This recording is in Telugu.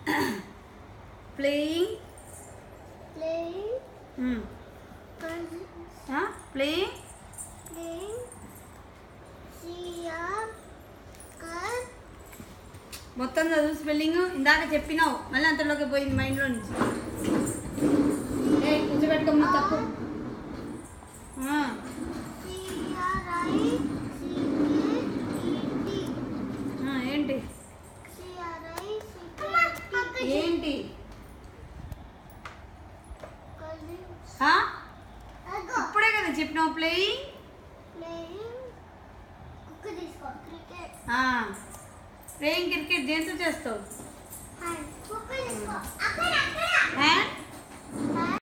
Playing playing, playing playing, Sia, Kar, మొత్తం చదువు స్పెల్లింగ్ ఇందాక చెప్పినావు మళ్ళీ అంతలోకి పోయింది మైండ్లో నుంచి ఏ కూర్చోబెట్టుకోమ్మా తప్పు ఆ, Sia, Rai, C-A-E-T, ఆ, ఏంటి Sia, Rai, C-A-E-T, ఏంటి Cousin, ఆ? ఇప్పుడే కదా చెప్పినావు ప్లేయింగ్ playing, కుక్క తీసుకో క్రికెట్ ప్లేయింగ్ క్రికెట్ దేంతో చేస్తావు హ్యాండ్ కుక్క తీసుకో అక్కడ అక్కడ హ్యాండ్